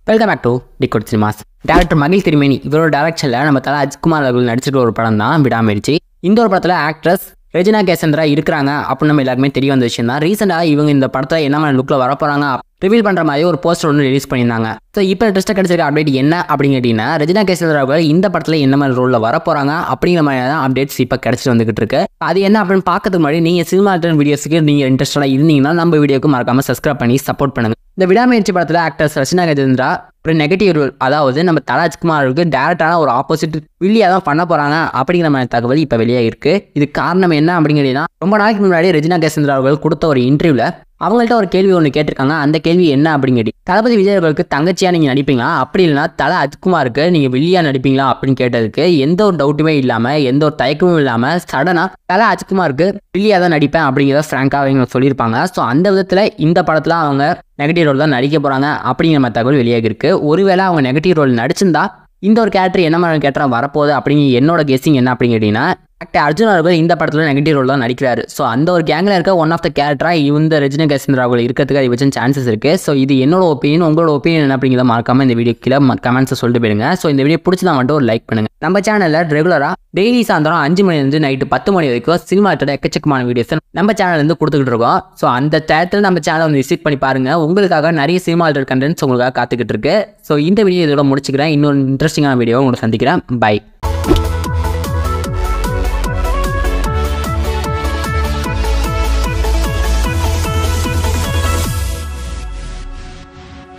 welcome back to decode cinemas director மகிழ் திருமேனி இவரோட டேரக்ஷனில் நம்ம தலா அஜ்குமார் அவர்கள் நடிச்சிருக்க ஒரு படம் தான் விடாமுயற்சி இந்த ஒரு படத்தில் ஆக்ட்ரஸ் ரெஜினா கேசந்திரா இருக்கிறாங்க அப்படின்னு நம்ம எல்லாருமே தெரிய வந்த விஷயம் தான் ரீசெண்டாக இவங்க இந்த படத்தில் என்ன மாதிரி லுக்கில் வரப்போகிறாங்க ரிவீல் பண்ணுற மாதிரி ஒரு போஸ்டர் ஒன்று ரிலீஸ் பண்ணியிருந்தாங்க ஸோ இப்போ லேட்டஸ்ட்டாக கிடைச்சிருக்க அப்டேட் என்ன அப்படின்னு கேட்டிங்கன்னா ரெஜினா கேசந்திரா அவர்கள் இந்த படத்தில் என்ன மாதிரி ரோலில் வரப்போகிறாங்க அப்படிங்கிற மாதிரி தான் அப்டேட்ஸ் இப்போ கிடச்சிட்டு வந்துகிட்டு இருக்கு அது என்ன அப்படின்னு பார்க்கறதுக்கு முன்னாடி நீங்கள் சினிமா வீடியோஸுக்கு நீங்கள் இன்ட்ரெஸ்டாக இருந்தீங்கன்னா நம்ம வீடியோக்கு மறக்காமல் சப்ஸ்கிரைப் பண்ணி சப்போர்ட் பண்ணுங்க இந்த விடாமுயற்சி படத்தில் ஆக்டர்ஸ் ரச்சனா கஜேந்திரா ஒரு நெகட்டிவ் ரோல் அதாவது நம்ம தலாஜ்குமாருக்கு டேரக்டான ஒரு ஆப்போசிட் வில்லியாக தான் பண்ண போகிறாங்க அப்படிங்கிற மாதிரி தகவல் இப்போ வெளியே இருக்குது இது காரணம் என்ன அப்படிங்கிறதுனா ரொம்ப நாளைக்கு முன்னாடி ரெஜினா கேசந்திரா அவர்கள் கொடுத்த ஒரு இன்டர்வியூவில் அவங்கள்ட்ட ஒரு கேள்வி ஒன்று கேட்டிருக்காங்க அந்த கேள்வி என்ன அப்படிங்கிறது தளபதி விஜய் அவர்களுக்கு தங்கச்சியாக நீங்கள் நடிப்பீங்களா அப்படி இல்லைனா தலை அஜ்குமாருக்கு நீங்கள் வில்லியா நடிப்பீங்களா அப்படின்னு கேட்டதுக்கு எந்த ஒரு டவுட்டுமே இல்லாமல் எந்த ஒரு தயக்கமும் இல்லாமல் சடனாக தலை அஜ்குமாருக்கு வில்லியா தான் நடிப்பேன் அப்படிங்கிறத ஃப்ராங்காக அவங்க சொல்லியிருப்பாங்க ஸோ அந்த விதத்தில் இந்த படத்தில் அவங்க நெகட்டிவ் ரோல் தான் நடிக்க போகிறாங்க அப்படிங்கிற மாதிரி தகவல் வெளியாகி இருக்கு ஒருவேளை அவங்க நெகட்டிவ் ரோல் நடிச்சிருந்தா இந்த ஒரு கேரக்டர் என்ன மாதிரி கேரக்டராக வரப்போகுது அப்படிங்கிற என்னோட கெஸ்ஸிங் என்ன அப்படின்னு கேட்டிங்கன்னா ஆக்டர் அர்ஜுன் அவர்கள் இந்த படத்தில் நெகட்டிவ் ரோல் தான் நடிக்கிறாரு ஸோ அந்த ஒரு கேங்கில் இருக்க ஒன் ஆஃப் த கேரக்டராக இந்த ரஜினி கேசந்திரா அவர்கள் இருக்கிறதுக்கு அதிகபட்சம் சான்சஸ் இருக்குது ஸோ இது என்னோட ஒப்பீனியன் உங்களோட ஒப்பீனியன் என்ன அப்படிங்கிறத மறக்காம இந்த வீடியோ கீழே கமெண்ட்ஸை சொல்லிட்டு போயிடுங்க ஸோ இந்த வீடியோ பிடிச்சதா மட்டும் ஒரு லைக் பண்ணுங்க நம்ம சேனலில் ரெகுலராக டெய்லி சாயந்தரம் அஞ்சு மணிலேருந்து நைட்டு பத்து மணி வரைக்கும் சினிமா எக்கச்சக்கமான வீடியோஸ் நம்ம சேனல்லேருந்து கொடுத்துக்கிட்டு இருக்கோம் ஸோ அந்த டயத்தில் நம்ம சேனலை வந்து விசிட் பண்ணி பாருங்க உங்களுக்காக நிறைய சினிமா கண்டென்ட்ஸ் உங்களுக்காக காத்துக்கிட்டு இருக்கு ஸோ இந்த வீடியோ இதோட முடிச்சுக்கிறேன் இன்னொரு இன்ட்ரெஸ்டிங்கான வீடியோ உங்களை சந்திக்கிறேன் பை